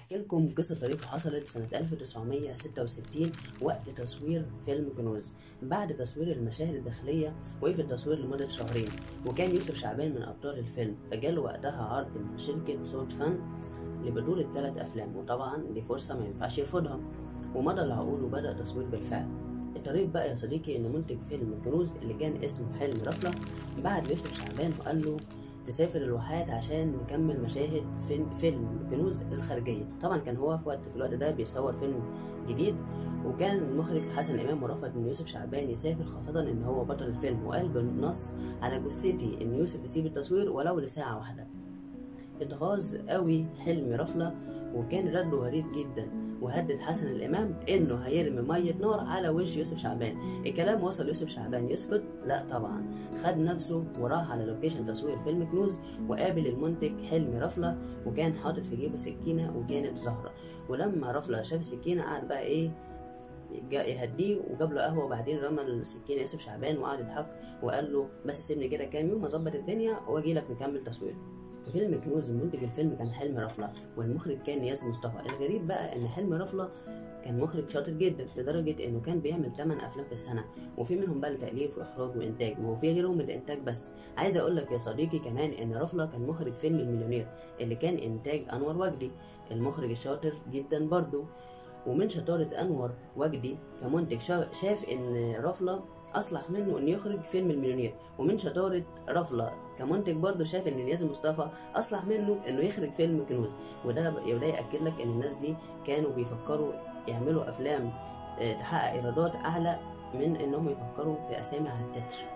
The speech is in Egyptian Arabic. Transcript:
هحكي لكم قصة طريفة حصلت سنة 1966 وقت تصوير فيلم كنوز بعد تصوير المشاهد الداخلية وقف التصوير لمدة شهرين وكان يوسف شعبان من أبطال الفيلم فجاله وقتها عرض من شركة صوت فن لبطولة ثلاث أفلام وطبعا دي فرصة ما ينفعش يرفضها ومضى العقود وبدأ تصوير بالفعل الطريف بقى يا صديقي ان منتج فيلم كنوز اللي كان اسمه حلم رفلة بعت ليوسف شعبان وقال له تسافر الواحات عشان نكمل مشاهد فيلم, فيلم كنوز الخارجية طبعا كان هو في وقت في الوقت ده بيصور فيلم جديد وكان المخرج حسن امام ورفض ان يوسف شعبان يسافر خاصة ان هو بطل الفيلم وقال بالنص على جثتي ان يوسف يسيب التصوير ولو لساعة واحدة اتغاظ قوي حلم رفلة وكان رده غريب جدا وهدد حسن الامام انه هيرمي ميه نار على وش يوسف شعبان الكلام وصل يوسف شعبان يسكت لا طبعا خد نفسه وراح على لوكيشن تصوير فيلم كنوز وقابل المنتج حلمي رفله وكان حاطط في جيبه سكينه وكانت زهره ولما رفله شاف السكينه قعد بقى ايه يهديه وجاب له قهوه وبعدين رمى السكينه يوسف شعبان وقعد يضحك وقال له بس سيبني كده كام يوم اظبط الدنيا واجي لك نكمل تصوير فيلم كنوز منتج الفيلم كان حلمي رفلة والمخرج كان نياز مصطفى الغريب بقى ان حلمي رفلة كان مخرج شاطر جدا لدرجة انه كان بيعمل 8 افلام في السنة وفي منهم بقى لتأليف واخراج وانتاج وفي غيرهم الانتاج بس عايز اقول لك يا صديقي كمان ان رفلة كان مخرج فيلم المليونير اللي كان انتاج انور وجدي المخرج الشاطر جدا برضه ومن شطارة انور وجدي كمنتج شاف ان رفلة اصلح منه انه يخرج فيلم المليونير ومن شطاره رفله كمنتج برضه شاف ان نياز مصطفى اصلح منه انه يخرج فيلم كنوز وده وده ياكد لك ان الناس دي كانوا بيفكروا يعملوا افلام تحقق ايرادات اعلى من انهم يفكروا في اسامي على التتر